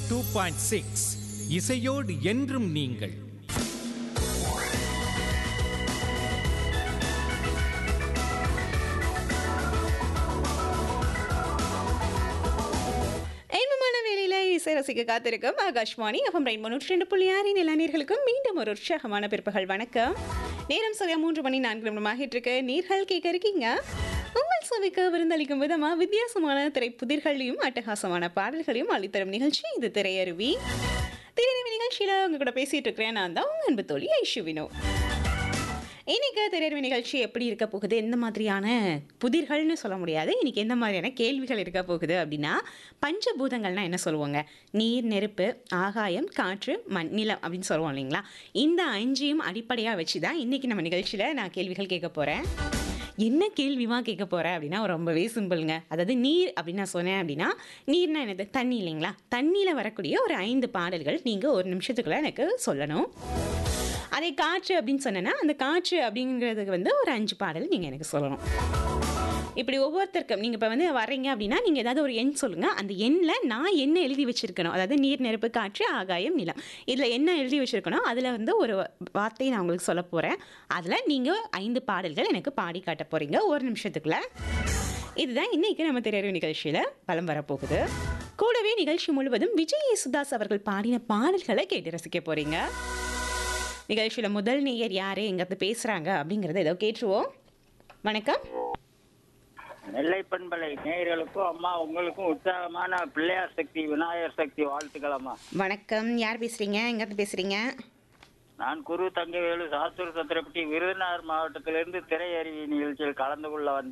two point six இசையோடு என்றும் நீங்கள் ஐம்பமான வேலையில இசை ரசிக்க காத்திருக்கும் ஆகாஷ்வாணி எஃப்எம் ரெயின் முன்னூற்றி ரெண்டு புள்ளி ஆறின் எல்லா நேர்களுக்கும் மீண்டும் ஒரு உற்சாகமான பிற்பகல் வணக்கம் நேரம் சரியா மூன்று மணி நான்கு நிமிடமாகிட்டு இருக்கு நீர்கள் கேட்க இருக்கீங்க உங்கள் சபைக்கு விருந்தளிக்கும் விதமா வித்தியாசமான திரைப்புதிர்களையும் அட்டகாசமான பாடல்களையும் அளித்தரும் நிகழ்ச்சி இது திரையருவி திரையருவி நிகழ்ச்சியில உங்க கூட பேசிட்டு இருக்கிறேன் நான் தான் உங்க அன்பு தோழி ஐஷு வினோ இன்னைக்கு திரையரவு நிகழ்ச்சி எப்படி இருக்க போகுது எந்த மாதிரியான புதிர்கள்னு சொல்ல முடியாது இன்னைக்கு எந்த மாதிரியான கேள்விகள் இருக்க போகுது அப்படின்னா பஞ்சபூதங்கள்னா என்ன சொல்லுவாங்க நீர் நெருப்பு ஆகாயம் காற்று மண் நிலம் அப்படின்னு சொல்லுவோம் இல்லைங்களா இந்த அஞ்சையும் அடிப்படையாக வச்சு தான் இன்னைக்கு நம்ம நிகழ்ச்சியில் நான் கேள்விகள் கேட்க போகிறேன் என்ன கேள்விமா கேட்க போகிறேன் அப்படின்னா ரொம்பவே சிம்பிளுங்க அதாவது நீர் அப்படின்னு நான் சொன்னேன் அப்படின்னா நீர்னா என்னது தண்ணி இல்லைங்களா தண்ணியில் வரக்கூடிய ஒரு ஐந்து பாடல்கள் நீங்கள் ஒரு நிமிஷத்துக்குள்ள எனக்கு சொல்லணும் அதே காற்று அப்படின்னு சொன்னேன்னா அந்த காற்று அப்படிங்கிறதுக்கு வந்து ஒரு அஞ்சு பாடல் நீங்கள் எனக்கு சொல்லணும் இப்படி ஒவ்வொருத்தருக்கும் நீங்கள் இப்போ வந்து வர்றீங்க அப்படின்னா நீங்கள் ஏதாவது ஒரு எண் சொல்லுங்கள் அந்த எண்ணில் நான் என்ன எழுதி வச்சிருக்கணும் அதாவது நீர் நெருப்பு காற்று ஆகாயம் நிலம் இதில் என்ன எழுதி வச்சிருக்கணும் அதில் வந்து ஒரு வார்த்தையை நான் உங்களுக்கு சொல்ல போகிறேன் அதில் நீங்கள் ஐந்து பாடல்கள் எனக்கு பாடி காட்ட போகிறீங்க ஒரு நிமிஷத்துக்குள்ள இதுதான் இன்னைக்கு நம்ம திரையரவு நிகழ்ச்சியில் பலம் வரப்போகுது கூடவே நிகழ்ச்சி முழுவதும் விஜய் யேசுதாஸ் அவர்கள் பாடின பாடல்களை கேட்டு ரசிக்க போகிறீங்க நிகழ்ச்சியில் முதல் நேயர் யார் எங்கிறது பேசுகிறாங்க அப்படிங்கிறத ஏதோ கேட்டுருவோம் வணக்கம் நெல்லை பண்பலை நேயர்களுக்கும் அம்மா உங்களுக்கும் உற்சாகமான பிள்ளையார் சக்தி விநாயகர் சக்தி வாழ்த்துக்கள் அம்மா வணக்கம் யார் பேசுகிறீங்க எங்கிறது பேசுகிறீங்க நான் குரு தங்கவேலு சாத்தூர் சத்திரப்பட்டி விருதுநகர் மாவட்டத்திலிருந்து திரையறிவி நிகழ்ச்சியில் கலந்து கொள்ள வந்த